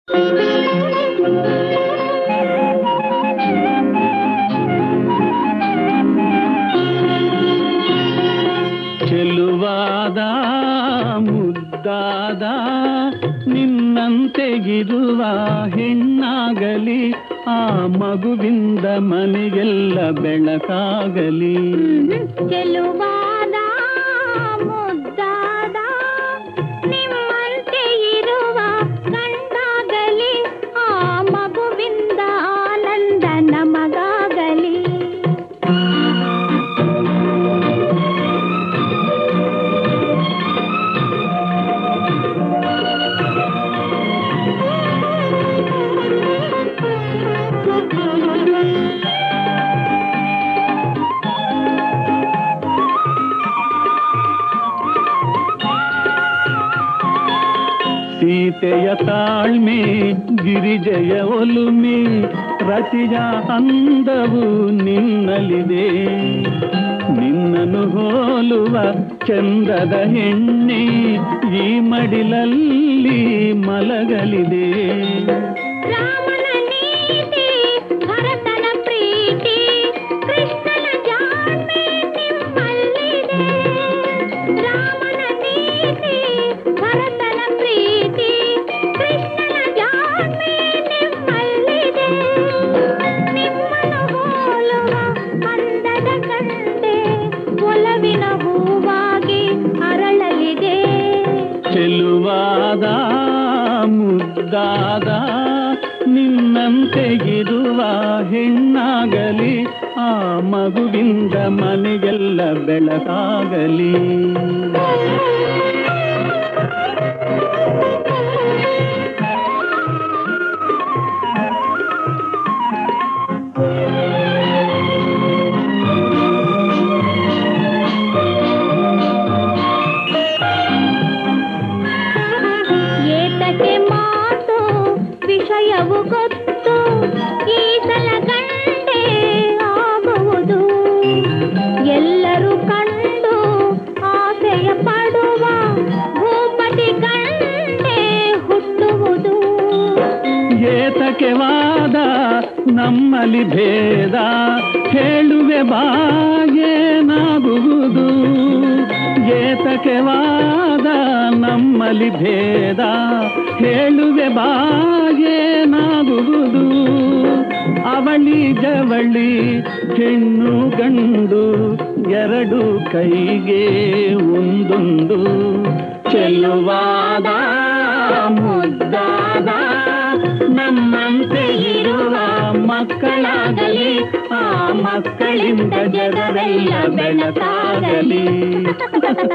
ಚೆಲುವಾದ ಮುದ್ದಾದ ನಿನ್ನಂತೆಗಿರುವ ಹೆಣ್ಣಾಗಲಿ ಆ ಮಗುವಿಂದ ಮನೆಗೆಲ್ಲ ಬೆಳಕಾಗಲಿ ಚೆಲುವಾದ ಮುದ್ದಾದ ನಿಮ್ಮಂತೆ ಇರುವ ಗಂಡಾಗಲಿ ಆ ಮಗುವಿಂದ ಆನಂದ ನಮಗಾಗಲಿ ಸೀತೆಯ ತಾಳ್ಮೆ ಗಿರಿಜಯ ಒಲುಮೆ ರತಿಯ ಅಂದವು ನಿನ್ನಲಿದೆ ನಿನ್ನನ್ನು ಹೋಲುವ ಚಂದದ ಹೆಣ್ಣೆ ಈ ಮಡಿಲಲ್ಲಿ ಮಲಗಲಿದೆ ರಾಮನ ನೀತಿ ಭರತನ ಪ್ರೀತಿ ಕೃಷ್ಣನ ಜಾಣ್ಮೆ ನಿಮ್ಮಲ್ಲಿದೆ ರಾಮನ ನೀತಿ ಭರತನ ಪ್ರೀತಿ ಕೃಷ್ಣನ ಜಾಣ್ಮೆ ನಿಮ್ಮಲ್ಲಿದೆ ನಿಮ್ಮನ್ನು ಹೋಲುವ ಅಂದದ ಕಂಡೆ ಒಲವಿನ ಹೂವಾಗಿ ಅರಳಲಿದೆ ಚೆಲುವಾದ ಮುದ್ದಾದ ನಿನ್ನಂತೆಗಿರುವ ಹೆಣ್ಣಾಗಲಿ ಆ ಮಗುವಿಂದ ಮನೆಗೆಲ್ಲ ಬೆಳಕಾಗಲಿ ಏತಕ್ಕೆ ಮಾತು ವಿಷಯವು ಗೊತ್ತು ಈ ಸಲ ಗಂಡೆ ಆಗುವುದು ಎಲ್ಲರೂ ಕಂಡು ಆಸೆಯ ಪಡುವ ಭೂಪತಿ ಗಂಡೆ ಹುಟ್ಟುವುದು ಏತಕ್ಕೆ ವಾದ ನಮ್ಮಲ್ಲಿ ಭೇದ ಹೇಳುವೆ ಬಾಗೇನಾಗುವುದು ಏತಕ್ಕೆ ವಾದ ನಮ್ಮಲ್ಲಿ ಭೇದ ಹೇಳುವೆ ಬಾಗೇನಾಗುವುದು ಅವಳಿ ಜವಳಿ ಹೆಣ್ಣು ಗಂಡು ಎರಡು ಕೈಗೆ ಒಂದೊಂದು ಚೆಲುವಾದ ಮುದ್ದಾದ ನಮ್ಮಂತೆ ಇರುವ ಮಕ್ಕಳಾಗಲಿ ಆ ಮಕ್ಕಳಿಂದ ಜಗವೆಲ್ಲ ಬೆಳಕಾಗಲಿ